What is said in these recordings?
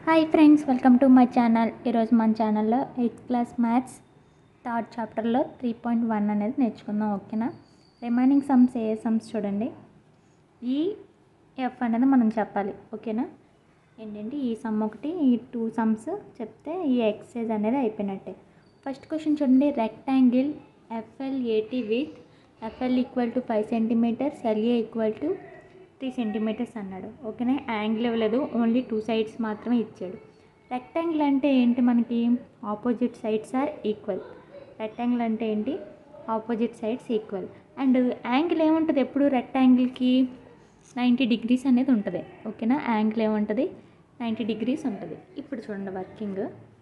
hi friends welcome to my channel ఈరోజు మన ఛానల్లో ఎయిత్ క్లాస్ మ్యాథ్స్ థర్డ్ చాప్టర్లో త్రీ పాయింట్ వన్ అనేది నేర్చుకుందాం ఓకేనా రిమైనింగ్ సమ్స్ ఏ సమ్స్ చూడండి ఈ ఎఫ్ అనేది మనం చెప్పాలి ఓకేనా ఏంటంటే ఈ సమ్ ఒకటి ఈ టూ సమ్స్ చెప్తే ఈ ఎక్సర్సైజ్ అనేది అయిపోయినట్టే ఫస్ట్ క్వశ్చన్ చూడండి rectangle FL AT with FL equal to five centimetres LA equal to three centimetres అన్నాడు ఓకేనా యాంగిల్ ఇవ్వలేదు ఓన్లీ టూ సైడ్స్ మాత్రమే ఇచ్చాడు రెక్టాంగిల్ అంటే ఏంటి మనకి opposite sides are equal rectangle అంటే ఏంటి opposite sides equal and angle ఏముంటుంది ఎప్పుడు రెక్టాంగిల్కి నైంటీ డిగ్రీస్ అనేది ఉంటుంది ఓకేనా యాంగిల్ ఏముంటుంది నైంటీ డిగ్రీస్ ఉంటుంది ఇప్పుడు చూడండి working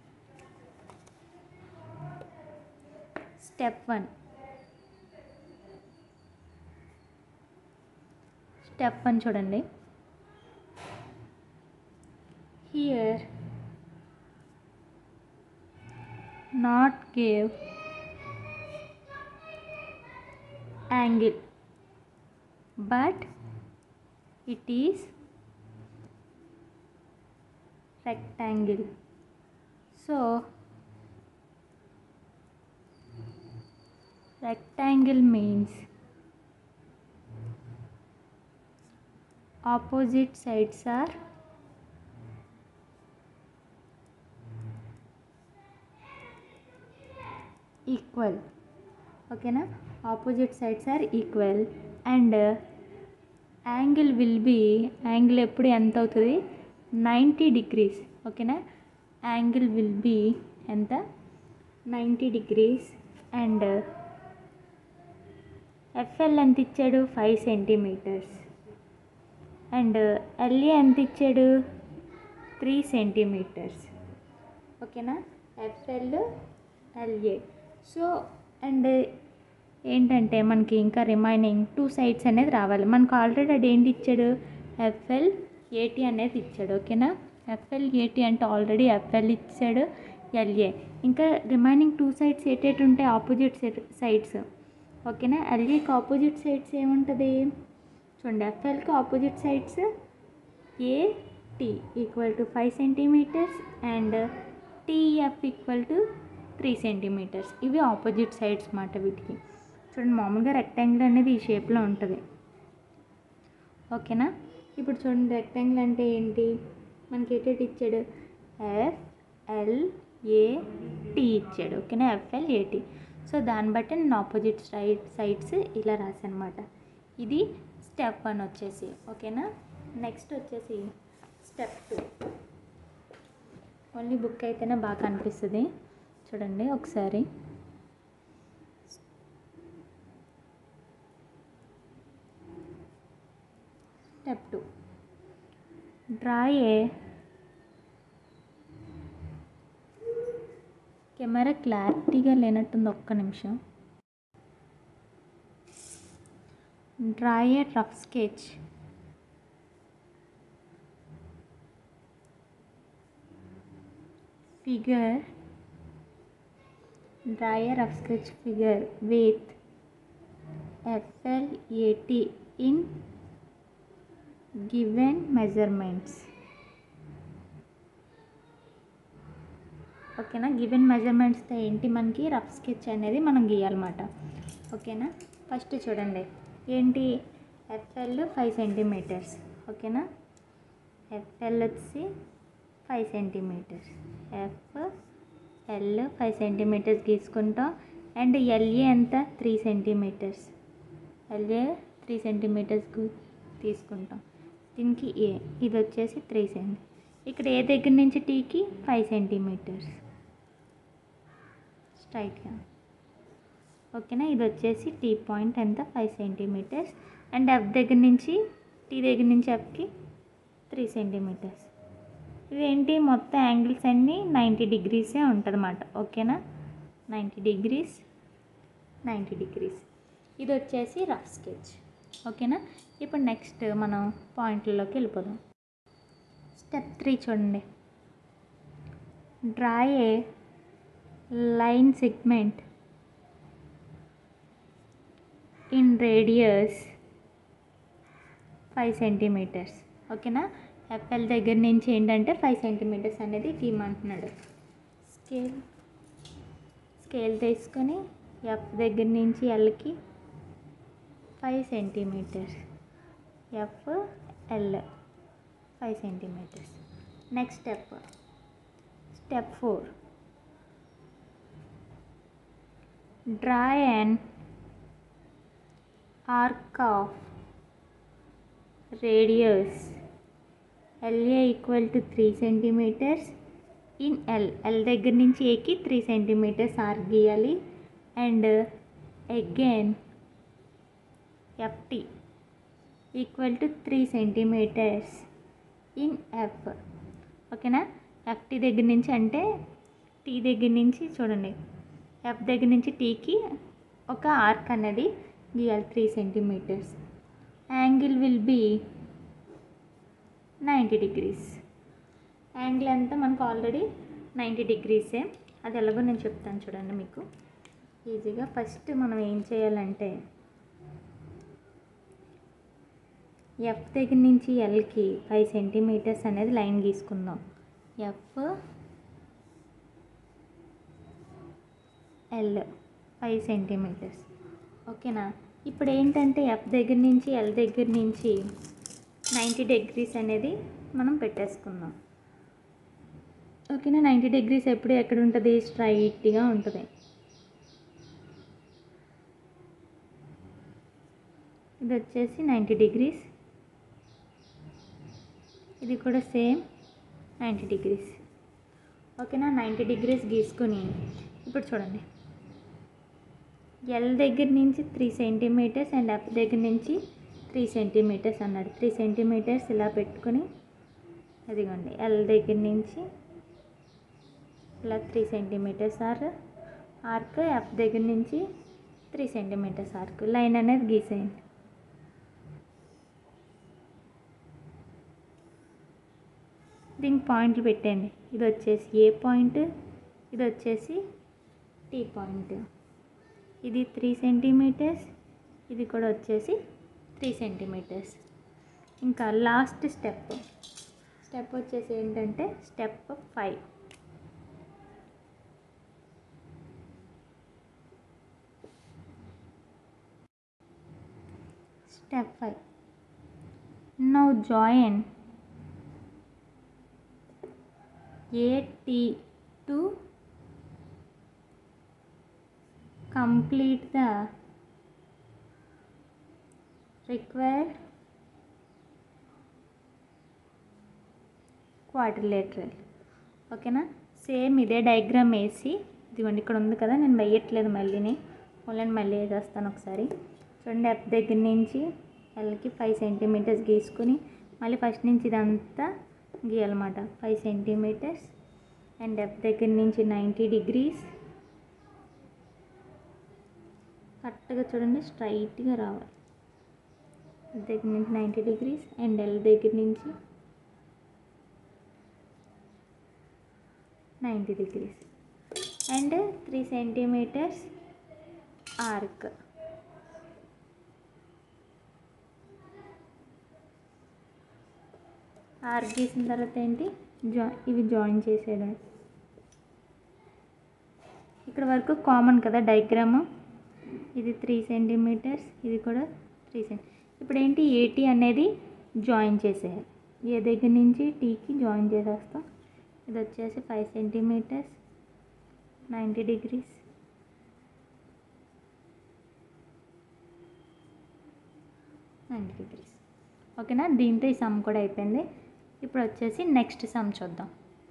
step one step one చూడండి here not give angle but it is rectangle so rectangle means opposite sides are equal ఓకేనా opposite sides are equal and angle will be angle ఎప్పుడు ఎంత అవుతుంది ninety degrees ఓకేనా angle will be ఎంత ninety degrees and FL ఎంత ఇచ్చాడు five centimetres and LA ఎంత ఇచ్చాడు త్రీ సెంటీమీటర్స్ ఓకేనా ఎఫ్ఎల్ ఎల్ఏ సో అండ్ ఏంటంటే మనకి ఇంకా రిమైనింగ్ టూ సైడ్స్ అనేది రావాలి మనకు ఆల్రెడీ అది ఏంటి ఇచ్చాడు ఎఫ్ఎల్ ఏటీ అనేది ఇచ్చాడు ఓకేనా ఎఫ్ఎల్ ఏటీ అంటే ఆల్రెడీ ఎఫ్ఎల్ ఇచ్చాడు ఎల్ఏ ఇంకా రిమైనింగ్ టూ సైడ్స్ ఏటేటి ఉంటాయి ఆపోజిట్ సైడ్స్ ఓకేనా ఎల్ఏకి ఆపోజిట్ సైడ్స్ ఏముంటుంది చూడండి ఎఫ్ఎల్కి opposite sides AT equal to five centimetres and TF equal to three centimetres ఇవి ఆపోజిట్ సైడ్స్ మాట వీటికి చూడండి మామూలుగా రెక్టాంగిల్ అనేది ఈ షేప్లో ఉంటుంది ఓకేనా ఇప్పుడు చూడండి రెక్టాంగిల్ అంటే ఏంటి మనకి ఎటేటి ఇచ్చాడు ఎఫ్ ఎల్ ఏ టీ ఇచ్చాడు ఓకేనా ఎఫ్ఎల్ ఏటీ సో దాన్ని బట్టి నేను ఆపోజిట్ సైడ్ సైడ్స్ ఇలా రాశానమాట ఇది స్టెప్ వన్ వచ్చేసి ఓకేనా నెక్స్ట్ వచ్చేసి స్టెప్ టూ ఓన్లీ బుక్ అయితేనే బాగా కనిపిస్తుంది చూడండి ఒకసారి step two draw a camera క్లారిటీగా లేనట్టుంది ఒక్క నిమిషం draw a rough sketch figure draw a rough sketch figure with FLAT in given measurements ఓకేనా గివెన్ మెజర్మెంట్స్తో ఏంటి మనకి రఫ్ స్కెచ్ అనేది మనం గీయాలన్నమాట ఓకేనా ఫస్ట్ చూడండి ఏంటి ఎఫ్ఎల్ ఫైవ్ సెంటీమీటర్స్ ఓకేనా ఎఫ్ఎల్ వచ్చి five centimetres F L five centimetres గీసుకుంటాం అండ్ ఎల్ఏ ఎంత three centimetres LA three centimetres తీసుకుంటాం దీనికి ఏ ఇది వచ్చేసి త్రీ సెంటీ ఇక్కడ ఏ దగ్గర నుంచి టీకి ఫైవ్ సెంటీమీటర్స్ స్ట్రైట్గా ఓకేనా ఇది వచ్చేసి టీ పాయింట్ ఎంత ఫైవ్ సెంటీమీటర్స్ అండ్ ఎఫ్ దగ్గర నుంచి టీ దగ్గర నుంచి ఎఫ్కి త్రీ సెంటీమీటర్స్ ఇవేంటి మొత్తం యాంగిల్స్ అన్నీ నైంటీ డిగ్రీసే ఉంటుందన్నమాట ఓకేనా నైంటీ డిగ్రీస్ నైంటీ డిగ్రీస్ ఇది వచ్చేసి రఫ్ స్కెచ్ ఓకేనా ఇప్పుడు నెక్స్ట్ మనం పాయింట్లలోకి వెళ్ళిపోదాం స్టెప్ త్రీ చూడండి draw a line segment in radius five centimetres ఓకేనా ఎఫ్ఎల్ దగ్గర నుంచి ఏంటంటే ఫైవ్ సెంటీమీటర్స్ అనేది గీయమంటున్నాడు స్కేల్ స్కేల్ తీసుకొని ఎఫ్ దగ్గర నుంచి ఎల్కి five centimetres F L five centimetres next step step four draw and arc of radius LA equal to three centimetres in L L దగ్గర నుంచి ఏకి త్రీ సెంటీమీటర్స్ ఆర్క్ గీయాలి and again FT equal to three centimetres in F ఓకేనా FT దగ్గర నుంచి అంటే tea దగ్గర నుంచి చూడండి ఎఫ్ దగ్గర నుంచి టీకి ఒక ఆర్క్ అనేది గీయాలి three centimetres angle will be ninety degrees angle అంతా మనకు ఆల్రెడీ నైంటీ డిగ్రీసే అది ఎలాగో నేను చెప్తాను చూడండి మీకు ఈజీగా ఫస్ట్ మనం ఏం చేయాలంటే ఎఫ్ దగ్గర నుంచి ఎల్కి ఫైవ్ సెంటీమీటర్స్ అనేది లైన్ గీసుకుందాం ఎఫ్ ఎల్ ఫైవ్ సెంటీమీటర్స్ ఓకేనా ఇప్పుడు ఏంటంటే ఎఫ్ దగ్గర నుంచి ఎల్ దగ్గర నుంచి నైంటీ డిగ్రీస్ అనేది మనం పెట్టేసుకుందాం ఓకేనా నైంటీ డిగ్రీస్ ఎప్పుడు ఎక్కడ ఉంటుంది స్ట్రైట్గా ఉంటుంది ఇది వచ్చేసి నైంటీ డిగ్రీస్ ఇది కూడా సేమ్ నైంటీ డిగ్రీస్ ఓకేనా నైంటీ డిగ్రీస్ గీసుకొని ఇప్పుడు చూడండి ఎల్ దగ్గర నుంచి త్రీ సెంటీమీటర్స్ అండ్ ఎఫ్ దగ్గర నుంచి త్రీ సెంటీమీటర్స్ అన్నాడు త్రీ సెంటీమీటర్స్ ఇలా పెట్టుకొని అదిగోండి ఎల్ దగ్గర నుంచి ఇలా త్రీ సెంటీమీటర్స్ ఆర్ ఆర్క్ ఎఫ్ దగ్గర నుంచి త్రీ సెంటీమీటర్స్ ఆర్క్ లైన్ అనేది గీసేయండి దీనికి పాయింట్లు పెట్టండి ఇది వచ్చేసి ఏ పాయింట్ ఇది వచ్చేసి టీ పాయింట్ ఇది త్రీ సెంటీమీటర్స్ ఇది కూడా వచ్చేసి త్రీ సెంటీమీటర్స్ ఇంకా లాస్ట్ స్టెప్ స్టెప్ వచ్చేసి ఏంటంటే step five step five now join AT to complete the required quadrilateral ఓకేనా సేమ్ ఇదే డయాగ్రామ్ వేసి ఇదిగోండి ఇక్కడ ఉంది కదా నేను వేయట్లేదు మళ్ళీని ఓన్లీ మళ్ళీ వేసేస్తాను ఒకసారి చూడండి ఎఫ్ దగ్గర నుంచి ఎల్కి ఫైవ్ సెంటీమీటర్స్ గీసుకుని మళ్ళీ ఫస్ట్ నుంచి ఇదంతా గీయాలన్నమాట ఫైవ్ సెంటీమీటర్స్ అండ్ ఎఫ్ దగ్గర నుంచి నైంటీ డిగ్రీస్ కరెక్ట్గా చూడండి స్ట్రైట్గా రావాలి ఎల్ దగ్గర నుంచి నైంటీ డిగ్రీస్ అండ్ ఎల్ దగ్గర నుంచి ninety degrees and three centimetres arc arc గీసిన తర్వాత ఏంటి జా ఇవి జాయిన్ చేసేయడం ఇక్కడ వరకు కామన్ కదా డయాగ్రాము ఇది త్రీ సెంటీమీటర్స్ ఇది కూడా త్రీ సెంటీ ఇప్పుడు ఏంటి ఏటీ అనేది జాయిన్ చేసేయాలి ఏ దగ్గర నుంచి టీకి జాయిన్ చేసేస్తాం ఇది వచ్చేసి five centimetres ninety degrees ninety degrees ఓకేనా దీంతో ఈ సమ్ కూడా అయిపోయింది ఇప్పుడు వచ్చేసి నెక్స్ట్ సమ్ చూద్దాం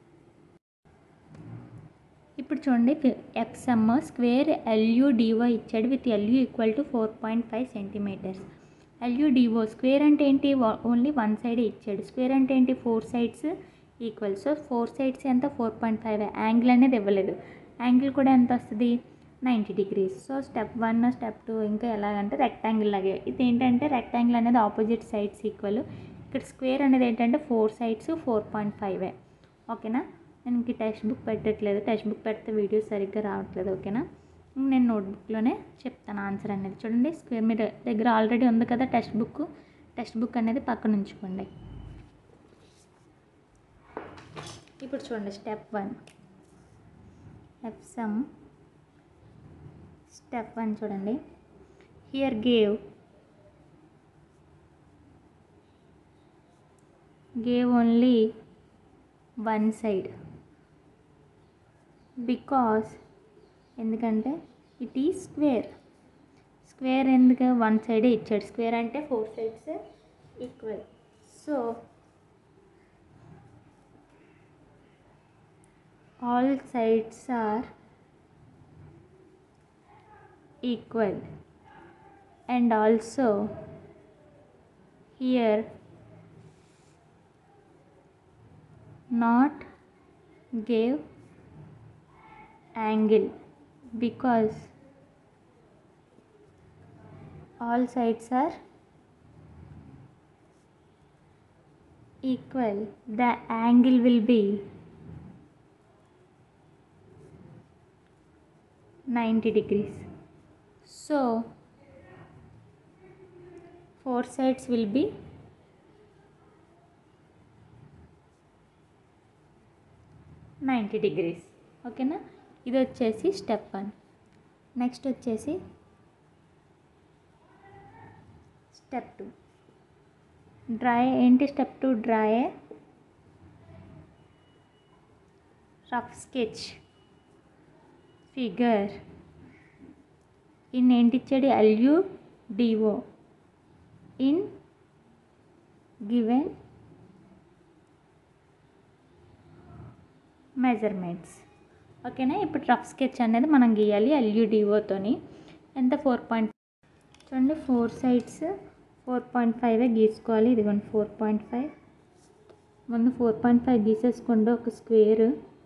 ఇప్పుడు చూడండి of sum square LU DO ఇచ్చాడు with LU equal to four point five centimetres LU DO square అంటే ఏంటి ఓన్లీ వన్ సైడ్ ఇచ్చాడు స్క్వేర్ అంటే ఏంటి four sides equal so four sides ఎంత ఫోర్ పాయింట్ ఫైవ్ యాంగిల్ అనేది ఇవ్వలేదు యాంగిల్ కూడా ఎంత వస్తుంది ninety degrees so step one step two ఇంకా ఎలాగంటే రెక్టాంగిల్ లాగే ఇది ఏంటంటే రెక్టాంగిల్ అనేది ఆపోజిట్ సైడ్స్ ఈక్వల్ ఇక్కడ స్క్వేర్ అనేది ఏంటంటే four sides four point five ఓకేనా నేను ఇంక టెక్స్ట్ బుక్ పెట్టట్లేదు టెక్స్ట్ బుక్ పెడితే వీడియోస్ సరిగ్గా రావట్లేదు ఓకేనా నేను నోట్బుక్లోనే చెప్తాను ఆన్సర్ అనేది చూడండి స్క్వేర్ మీ దగ్గర ఆల్రెడీ ఉంది కదా టెక్స్ట్ బుక్ టెక్స్ట్ బుక్ అనేది పక్కన ఉంచుకోండి ఇప్పుడు చూడండి step one of sum step one చూడండి here gave gave only one side because ఎందుకంటే ఇట్ ఈ స్క్వేర్ స్క్వేర్ ఎందుకు వన్ సైడే ఇచ్చాడు స్క్వేర్ అంటే four sides equal so all sides are equal and also here not gave angle because all sides are equal the angle will be 90 degrees so four sides will be ninety degrees ఓకేనా ఇది వచ్చేసి step one next వచ్చేసి step two draw ఏంటి step two draw rough sketch figure in ఏంటి ఇచ్చాడు LU DO in given measurements ఓకేనా ఇప్పుడు rough sketch అనేది మనం గీయాలి ఎల్యూడిఓతోని ఎంత ఫోర్ పాయింట్ చూడండి four sides four point five గీసుకోవాలి ఇదిగోండి ఫోర్ పాయింట్ ఫైవ్ ముందు ఫోర్ పాయింట్ ఫైవ్ గీసేసుకోండి ఒక స్క్వేర్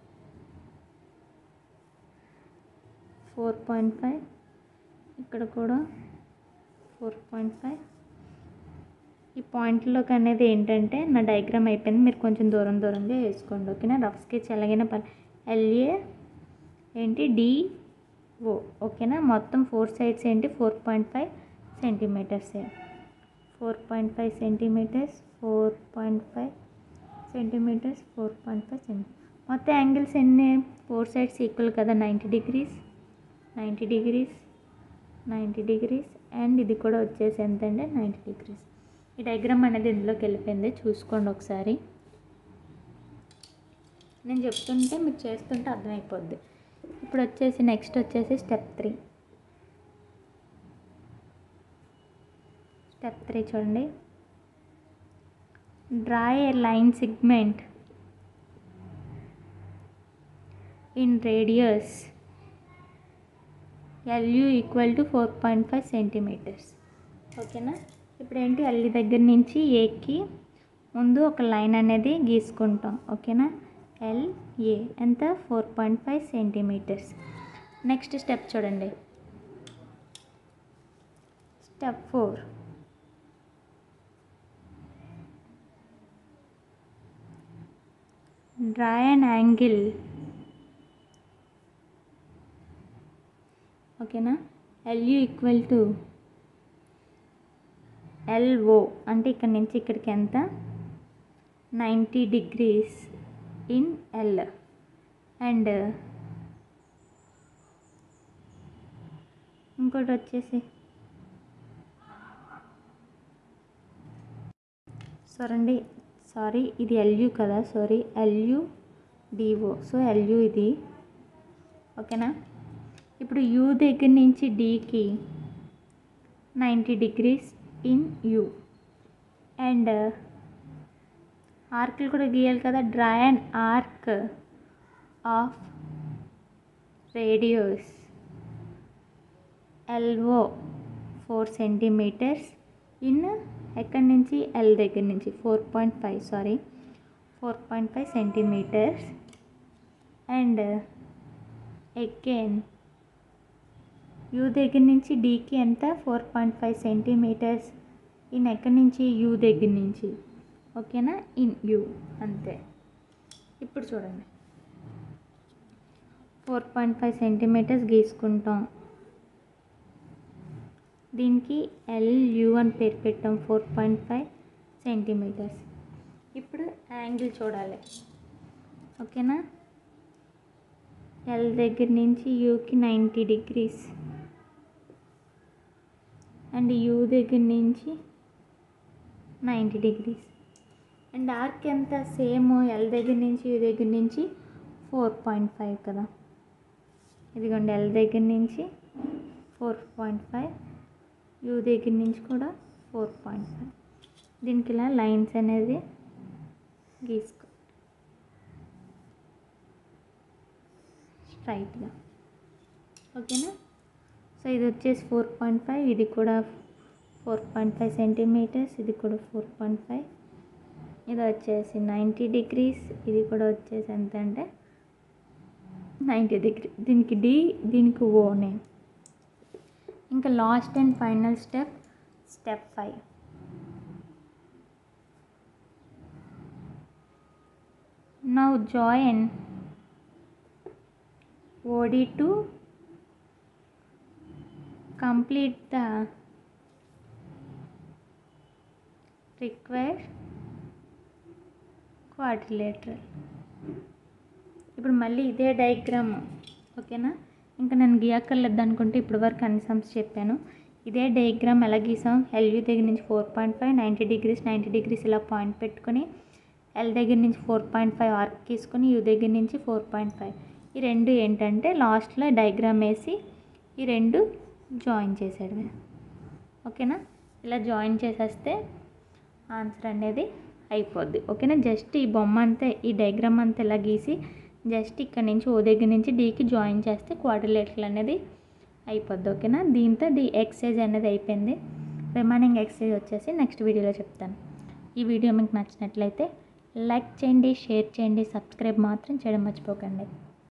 ఫోర్ పాయింట్ ఫైవ్ ఇక్కడ కూడా ఫోర్ పాయింట్ ఫైవ్ ఈ పాయింట్లోకి అనేది ఏంటంటే నా డయాగ్రామ్ అయిపోయింది మీరు కొంచెం దూరం దూరంగా వేసుకోండి ఓకేనా రఫ్ స్కెచ్ ఎలాగైనా పని ఎల్ఏ ఏంటి డిఓ ఓకేనా మొత్తం ఫోర్ సైడ్స్ ఏంటి four point five centimetres four point five centimetres four point five centimetres four point five centi మొత్తం యాంగిల్స్ ఎన్ని ఫోర్ సైడ్స్ ఈక్వల్ కదా ninety degrees ninety degrees ninety degrees and ఇది కూడా వచ్చేసి ఎంత అంటే నైంటీ డిగ్రీస్ ఈ డయాగ్రామ్ అనేది ఇందులోకి వెళ్ళిపోయింది చూసుకోండి ఒకసారి నేను చెప్తుంటే మీరు చేస్తుంటే అర్థమైపోద్ది ఇప్పుడు వచ్చేసి నెక్స్ట్ వచ్చేసి స్టెప్ త్రీ స్టెప్ త్రీ చూడండి draw a line segment in radius LU equal to four point five centimetres ఓకేనా ఇప్పుడు ఏంటి ఎల్లి దగ్గర నుంచి ఏకి ముందు ఒక లైన్ అనేది గీసుకుంటాం ఓకేనా ఎల్ఏ ఎంత four point five centimetres next step చూడండి step four draw and angle ఓకేనా ఎల్యూ ఈక్వల్ టు ఎల్ఓ అంటే ఇక్కడ నుంచి ఇక్కడికి ఎంత ninety degrees in L and ఇంకోటి వచ్చేసి సరండి సారీ ఇది ఎల్యూ కదా sorry LU DO so LU ఇది ఓకేనా ఇప్పుడు యూ దగ్గర నుంచి డీకి ninety degrees in U and ఆర్క్లు కూడా గీయాలి కదా draw and arc of radius LO four centimetres in ఎక్కడి నుంచి ఎల్ దగ్గర నుంచి four point five sorry four point five centimetres and again U దగ్గర నుంచి డీకి ఎంత four point five centimetres in ఎక్కడి నుంచి యూ దగ్గర నుంచి ఓకేనా ఇన్ యూ అంతే ఇప్పుడు చూడండి ఫోర్ పాయింట్ ఫైవ్ సెంటీమీటర్స్ గీసుకుంటాం దీనికి ఎల్యూ అని పేరు పెట్టాం ఫోర్ పాయింట్ ఫైవ్ సెంటీమీటర్స్ ఇప్పుడు యాంగిల్ చూడాలి ఓకేనా ఎల్ దగ్గర నుంచి యూకి నైంటీ డిగ్రీస్ అండ్ యూ దగ్గర నుంచి నైంటీ డిగ్రీస్ అండ్ ఆర్క్ ఎంత సేమ్ ఎల్ దగ్గర నుంచి యూ దగ్గర నుంచి ఫోర్ పాయింట్ ఫైవ్ కదా ఇదిగోండి ఎల్ దగ్గర నుంచి ఫోర్ పాయింట్ ఫైవ్ యూ దగ్గర నుంచి కూడా ఫోర్ పాయింట్ ఫైవ్ దీనికి ఇలా లైన్స్ అనేది గీసుకో స్ట్రైట్గా ఓకేనా సో ఇది వచ్చేసి ఫోర్ పాయింట్ ఫైవ్ ఇది కూడా ఫోర్ పాయింట్ ఫైవ్ సెంటీమీటర్స్ ఇది కూడా ఫోర్ పాయింట్ ఫైవ్ ఇది వచ్చేసి నైంటీ డిగ్రీస్ ఇది కూడా వచ్చేసి ఎంత అంటే నైంటీ డిగ్రీ దీనికి డి దీనికి ఓ నేమ్ ఇంకా last and final step step five now join OD to complete the required quadrilateral ఇప్పుడు మళ్ళీ ఇదే డయాగ్రామ్ ఓకేనా ఇంకా నేను గీయక్కర్లేదు అనుకుంటే ఇప్పటి వరకు అన్ని సమ్స్ చెప్పాను ఇదే డయాగ్రామ్ ఎలా గీసాం ఎల్యూ దగ్గర నుంచి four point five ninety degrees ninety degrees ఇలా పాయింట్ పెట్టుకొని ఎల్ దగ్గర నుంచి ఫోర్ పాయింట్ ఫైవ్ ఆర్క్ తీసుకొని యూ దగ్గర నుంచి ఫోర్ పాయింట్ ఫైవ్ ఈ రెండు ఏంటంటే లాస్ట్లో డయాగ్రామ్ వేసి ఈ రెండు జాయిన్ చేసేయడమే ఓకేనా ఇలా జాయిన్ చేసేస్తే ఆన్సర్ అనేది అయిపోద్ది ఓకేనా జస్ట్ ఈ బొమ్మ అంతే ఈ డయాగ్రామ్ అంతా ఇలా గీసి జస్ట్ ఇక్కడ నుంచి ఓ దగ్గర నుంచి డీకి జాయిన్ చేస్తే క్వాడ్రిలేటరల్ అనేది అయిపోద్ది ఓకేనా దీంతో ది ఎక్సైజ్ అనేది అయిపోయింది రిమైనింగ్ ఎక్సైజ్ వచ్చేసి నెక్స్ట్ వీడియోలో చెప్తాను ఈ వీడియో మీకు నచ్చినట్లయితే లైక్ చేయండి షేర్ చేయండి సబ్స్క్రైబ్ మాత్రం చేయడం మర్చిపోకండి